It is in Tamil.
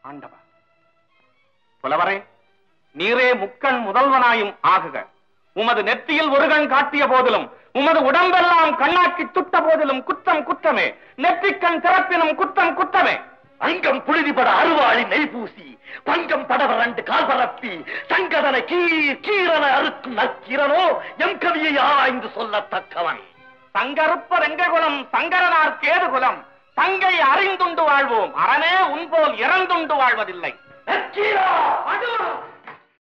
ஆண்டவா புலவரே நீரே முக்கண் முதல்வனாயும் ஆகுக உமது நெற்றியில் ஒரு கண் காட்டிய போதிலும் உமது உடம்பெல்லாம் கண்ணாக்கி துட்ட போதிலும் குற்றம் குற்றமே நெற்றிக்கண் திறப்பினும் குற்றம் குற்றமே அங்கம் புழுதிபட அருவாளி நெய் பூசி பங்கம் படவ ரெண்டு கால் பரப்பி சங்கதன கீர் கீரன அறுக்கும் நற்கிரனோ எம் கவியை ஆராய்ந்து சொல்லத்தக்கவன் சங்கருப்ப ரெங்ககுலம் சங்கரனார் கேதுகுலம் தங்கை அறிந்துண்டு வாழ்வோம் அரணே உன்போல் இறந்துண்டு வாழ்வதில்லை நற்கீரா